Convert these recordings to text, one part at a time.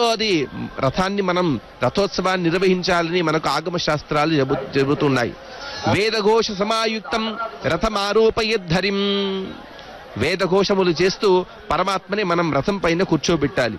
అది రథాన్ని మనం రథోత్సవాన్ని నిర్వహించాలని మనకు ఆగమ శాస్త్రాలు చెబు చెబుతున్నాయి వేదఘోష సమాయుక్తం రథమారోపయద్ధరిం వేదఘోషములు చేస్తూ పరమాత్మని మనం రథం పైన కూర్చోబెట్టాలి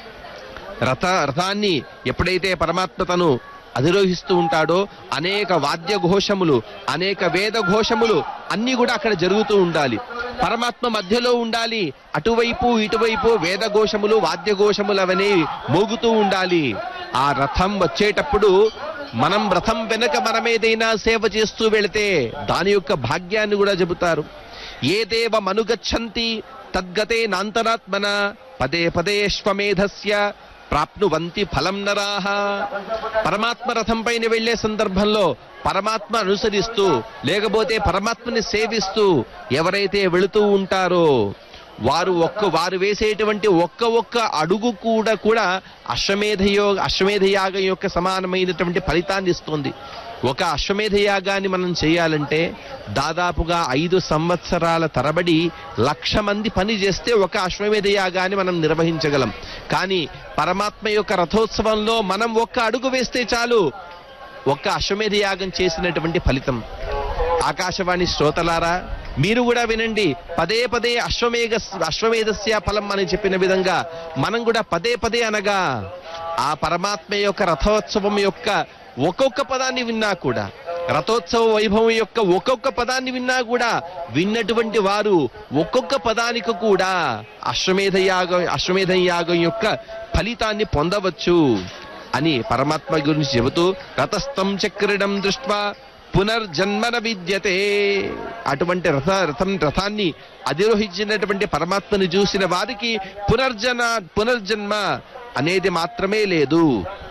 రథ రథాన్ని ఎప్పుడైతే పరమాత్మ తను అధిరోహిస్తూ ఉంటాడో అనేక వాద్య ఘోషములు అనేక వేద ఘోషములు అన్ని కూడా అక్కడ జరుగుతూ ఉండాలి పరమాత్మ మధ్యలో ఉండాలి అటువైపు ఇటువైపు వేద ఘోషములు వాద్య ఘోషములు అవన్నీ మోగుతూ ఉండాలి ఆ రథం వచ్చేటప్పుడు మనం రథం వెనక మనమేదైనా సేవ చేస్తూ వెళితే దాని యొక్క భాగ్యాన్ని కూడా చెబుతారు ఏ దేవ మనుగచ్చంతి తద్గతే నాంతరాత్మన పదే పదేష్వమేధస్య ప్రాప్నువంతి ఫలం నరాహ పరమాత్మ రథం పైన వెళ్లే సందర్భంలో పరమాత్మ అనుసరిస్తూ లేకపోతే పరమాత్మని సేవిస్తూ ఎవరైతే వెళుతూ ఉంటారో వారు ఒక్క వారు వేసేటువంటి ఒక్క ఒక్క అడుగు కూడా కూడా అశ్వమేధ యోగ అశ్వమేధ యాగం యొక్క సమానమైనటువంటి ఫలితాన్ని ఇస్తుంది ఒక అశ్వమేధ యాగాన్ని మనం చేయాలంటే దాదాపుగా ఐదు సంవత్సరాల తరబడి లక్ష మంది పని చేస్తే ఒక అశ్వమేధ యాగాన్ని మనం నిర్వహించగలం కానీ పరమాత్మ యొక్క రథోత్సవంలో మనం ఒక్క అడుగు వేస్తే చాలు ఒక్క అశ్వమేధ యాగం చేసినటువంటి ఫలితం ఆకాశవాణి శ్రోతలారా మీరు కూడా వినండి పదే పదే అశ్వమేఘ అశ్వమేధస్య ఫలం అని చెప్పిన విధంగా మనం కూడా పదే పదే అనగా ఆ పరమాత్మ యొక్క రథోత్సవం యొక్క ఒక్కొక్క పదాన్ని విన్నా కూడా రథోత్సవ వైభవం యొక్క ఒక్కొక్క పదాన్ని విన్నా కూడా విన్నటువంటి వారు ఒక్కొక్క పదానికి కూడా అశ్వమేధ యాగం అశ్వమేధ యాగం యొక్క ఫలితాన్ని పొందవచ్చు అని పరమాత్మ గురించి చెబుతూ రథస్థం చక్రిడం దృష్ట్వా పునర్జన్మన విద్యతే అటువంటి రథ రథం రథాన్ని అధిరోహించినటువంటి పరమాత్మని చూసిన వారికి పునర్జన పునర్జన్మ అనేది మాత్రమే లేదు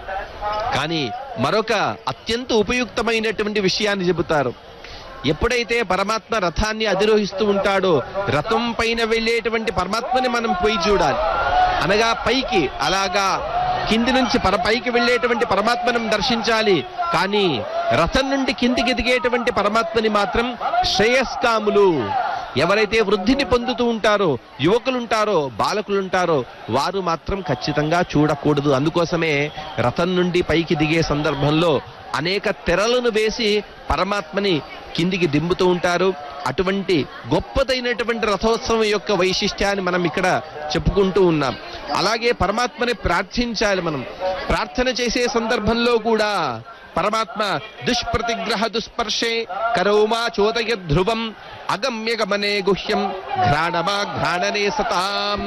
కానీ మరొక అత్యంత ఉపయుక్తమైనటువంటి విషయాన్ని చెబుతారు ఎప్పుడైతే పరమాత్మ రథాన్ని అధిరోహిస్తూ ఉంటాడో రథం పైన వెళ్ళేటువంటి పరమాత్మని మనం పోయి చూడాలి అనగా పైకి అలాగా కింది నుంచి పర పైకి వెళ్ళేటువంటి పరమాత్మను దర్శించాలి కానీ రథం నుండి కిందికి ఎదిగేటువంటి పరమాత్మని మాత్రం శ్రేయస్కాములు ఎవరైతే వృద్ధిని పొందుతూ ఉంటారో యువకులుంటారో బాలకులుంటారో వారు మాత్రం ఖచ్చితంగా చూడకూడదు అందుకోసమే రథం నుండి పైకి దిగే సందర్భంలో అనేక తెరలను వేసి పరమాత్మని కిందికి దింపుతూ ఉంటారు అటువంటి గొప్పదైనటువంటి రథోత్సవం యొక్క వైశిష్ట్యాన్ని మనం ఇక్కడ చెప్పుకుంటూ ఉన్నాం అలాగే పరమాత్మని ప్రార్థించాలి మనం ప్రార్థన చేసే సందర్భంలో కూడా పరమాత్మ దుష్ప్రతిగ్రహ దుస్పర్శే కరోమా చోదయ ధ్రువం అగమ్య గమనే గుహ్యం ఘ్రాణమా ఘ్రాణనే సతాం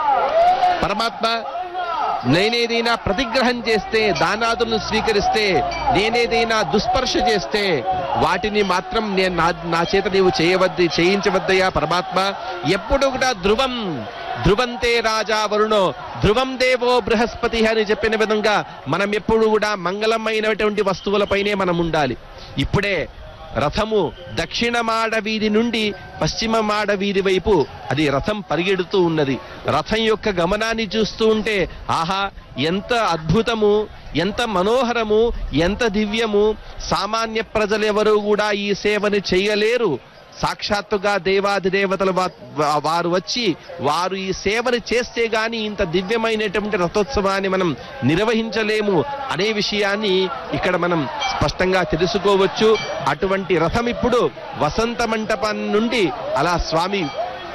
పరమాత్మ నేనేదైనా ప్రతిగ్రహం చేస్తే దానాదులను స్వీకరిస్తే నేనేదైనా దుస్పర్శ చేస్తే వాటిని మాత్రం నేను నా నా చేత నీవు చేయవద్దు చేయించవద్దయా పరమాత్మ ఎప్పుడు కూడా ధ్రువం ధ్రువంతే రాజా వరుణో ధ్రువం దేవో బృహస్పతి అని చెప్పిన విధంగా మనం ఎప్పుడు కూడా మంగళమైనటువంటి వస్తువులపైనే మనం ఉండాలి ఇప్పుడే రథము దక్షిణ మాడ వీధి నుండి పశ్చిమ మాడ వీధి వైపు అది రథం పరిగెడుతూ ఉన్నది రథం యొక్క గమనాన్ని చూస్తూ ఉంటే ఆహా ఎంత అద్భుతము ఎంత మనోహరము ఎంత దివ్యము సామాన్య ప్రజలెవరూ కూడా ఈ సేవని చేయలేరు సాక్షాత్తుగా దేవాదిదేవతల వా- వారు వచ్చి వారు ఈ సేవని చేస్తే గాని ఇంత దివ్యమైనటువంటి రథోత్సవాన్ని మనం నిర్వహించలేము అనే విషయాన్ని ఇక్కడ మనం స్పష్టంగా తెలుసుకోవచ్చు అటువంటి రథం ఇప్పుడు వసంత మంటపం నుండి అలా స్వామి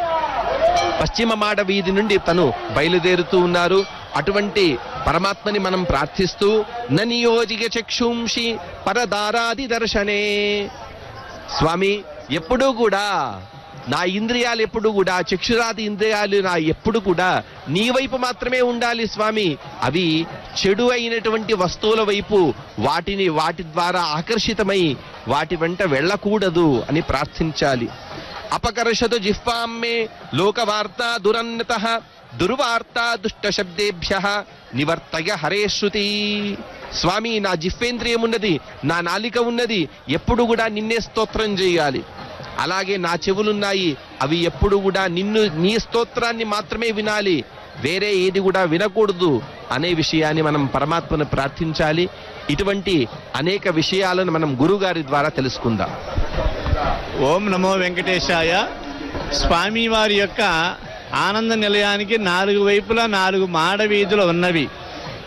పశ్చిమ మాడ వీధి నుండి తను బయలుదేరుతూ ఉన్నారు అటువంటి పరమాత్మని మనం ప్రార్థిస్తూ ననియోజిగ చక్షుంషి పరదారాది దర్శనే స్వామి ఎప్పుడూ కూడా నా ఇంద్రియాలు ఎప్పుడు కూడా చక్షురాది ఇంద్రియాలు నా ఎప్పుడు కూడా నీ వైపు మాత్రమే ఉండాలి స్వామి అవి చెడు అయినటువంటి వస్తువుల వైపు వాటిని వాటి ద్వారా ఆకర్షితమై వాటి వెంట వెళ్ళకూడదు అని ప్రార్థించాలి అపకర్షతు జిహ్వామ్మే లోకవార్త దురన్నత దుర్వార్త దుష్ట శబ్దేభ్య నివర్తయ హరే శృతి స్వామి నా జిహ్వేంద్రియం ఉన్నది నా నాలిక ఉన్నది ఎప్పుడు కూడా నిన్నే స్తోత్రం చేయాలి అలాగే నా చెవులున్నాయి అవి ఎప్పుడు కూడా నిన్ను నీ స్తోత్రాన్ని మాత్రమే వినాలి వేరే ఏది కూడా వినకూడదు అనే విషయాన్ని మనం పరమాత్మను ప్రార్థించాలి ఇటువంటి అనేక విషయాలను మనం గురుగారి ద్వారా తెలుసుకుందాం ఓం నమో వెంకటేశాయ స్వామివారి యొక్క ఆనంద నిలయానికి నాలుగు వైపులా నాలుగు మాడ వీధులు ఉన్నవి